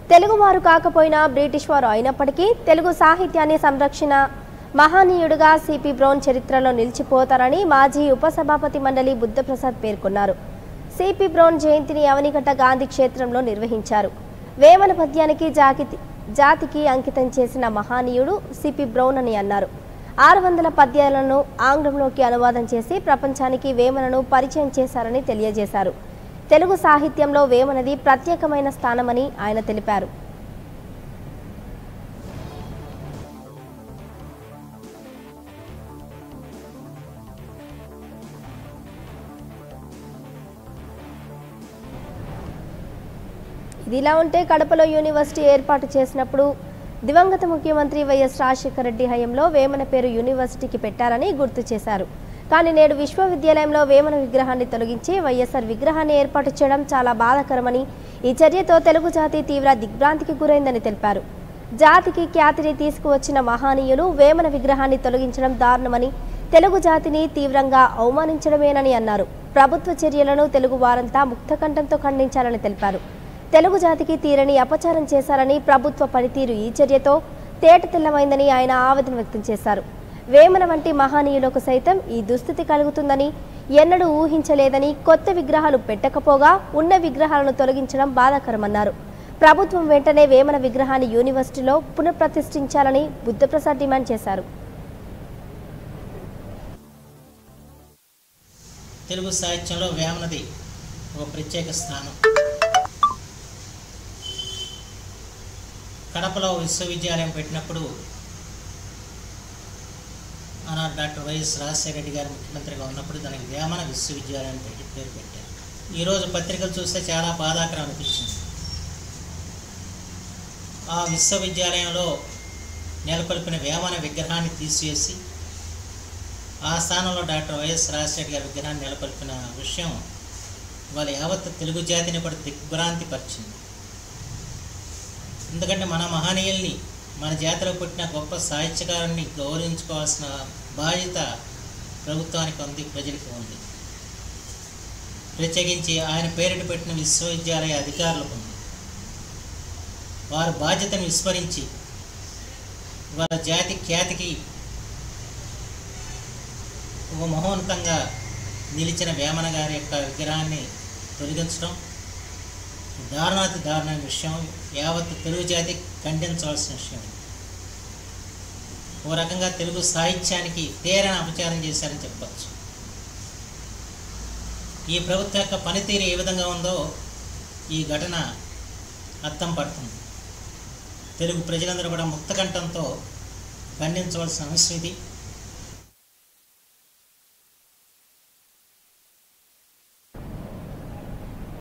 తెలుగువారు కాకపోయినా బ్రిటిష్ వారు అయినప్పటికీ తెలుగు సాహిత్యాన్ని సంరక్షణ మహనీయుడుగా సిపి బ్రౌన్ చరిత్రలో నిలిచిపోతారని మాజీ ఉపసభాపతి మండలి బుద్ధప్రసాద్ పేర్కొన్నారు సిపి బ్రౌన్ జయంతిని అవనిగడ్డ గాంధీ క్షేత్రంలో నిర్వహించారు వేమన పద్యానికి జాకి జాతికి అంకితం చేసిన మహనీయుడు సిపి బ్రౌన్ అని అన్నారు ఆరు వందల పద్యాలను ఆంగ్లంలోకి అనువాదం చేసి ప్రపంచానికి వేమనను పరిచయం చేశారని తెలియజేశారు తెలుగు సాహిత్యంలో వేమనది ప్రత్యేకమైన స్థానమని ఆయన తెలిపారు ఇదిలా ఉంటే కడపలో యూనివర్సిటీ ఏర్పాటు చేసినప్పుడు దివంగత ముఖ్యమంత్రి వైఎస్ రాజశేఖర రెడ్డి హయాంలో వేమన పేరు యూనివర్సిటీకి పెట్టారని గుర్తు చేశారు కానీ నేడు విశ్వవిద్యాలయంలో వేమన విగ్రహాన్ని తొలగించి వైఎస్ఆర్ విగ్రహాన్ని ఏర్పాటు చేయడం చాలా బాధాకరమని ఈ చర్యతో తెలుగు జాతి తీవ్ర దిగ్భ్రాంతికి గురైందని తెలిపారు జాతికి ఖ్యాతిని తీసుకువచ్చిన మహనీయులు వేమన విగ్రహాన్ని తొలగించడం దారుణమని తెలుగు జాతిని తీవ్రంగా అవమానించడమేనని అన్నారు ప్రభుత్వ చర్యలను తెలుగు వారంతా ముక్తకంఠంతో ఖండించాలని తెలిపారు తెలుగు జాతికి తీరని అపచారం చేశారని ప్రభుత్వ పనితీరు ఈ చర్యతో తేట తెల్లమైందని ఆయన ఆవేదన వ్యక్తం చేశారు వేమన వంటి మహనీయులకు సైతం ఈ దుస్థితి కలుగుతుందని ఎన్నడూ ఊహించలేదని కొత్త విగ్రహాలు పెట్టకపోగా ఉన్న విగ్రహాలను తొలగించడం బాధాకరమన్నారు ప్రభుత్వం వెంటనే వేమన విగ్రహాన్ని యూనివర్సిటీలో పునఃప్రతిష్ఠించాలని బుద్ధప్రసాద్ డిమాండ్ చేశారు తెలుగు సాహిత్యంలో వేమనది ఒక ప్రత్యేక స్థానం కడపలో విశ్వవిద్యాలయం పెట్టినప్పుడు ఆనాడు డాక్టర్ వైఎస్ రాజశేఖర రెడ్డి గారు ముఖ్యమంత్రిగా ఉన్నప్పుడు దానికి వేమన విశ్వవిద్యాలయం పెట్టి పేరు పెట్టారు ఈరోజు పత్రికలు చూస్తే చాలా బాధాకరం అనిపించింది ఆ విశ్వవిద్యాలయంలో నెలకొల్పిన వేమన విగ్రహాన్ని తీసివేసి ఆ స్థానంలో డాక్టర్ వైఎస్ రాజశేఖర గారి విగ్రహాన్ని నెలకొల్పిన విషయం వాళ్ళ యావత్ తెలుగు జాతిని కూడా దిగ్భ్రాంతి పరిచింది ఎందుకంటే మన మహనీయుల్ని మన జాతిలో పుట్టిన గొప్ప సాహిత్యకారుని గౌరవించుకోవాల్సిన బాధ్యత ప్రభుత్వానికి ఉంది ప్రజలకు ఉంది ప్రత్యేకించి ఆయన పేరిట పెట్టిన విశ్వవిద్యాలయ అధికారులకు ఉంది వారి బాధ్యతను విస్మరించి వాళ్ళ జాతి ఖ్యాతికి ఒక మహోన్నతంగా నిలిచిన వేమన గారి యొక్క విగ్రహాన్ని తొలగించడం దారుణాతి దారుణమైన విషయం యావత్ తెలుగు జాతి ఖండించవలసిన విషయం ఓ రకంగా తెలుగు సాహిత్యానికి తీరని అపచారం చేశారని చెప్పచ్చు ఈ ప్రభుత్వం యొక్క పనితీరు ఏ విధంగా ఉందో ఈ ఘటన అర్థం పడుతుంది తెలుగు ప్రజలందరూ కూడా ముక్తకంఠంతో ఖండించవలసిన అవసరం ఇది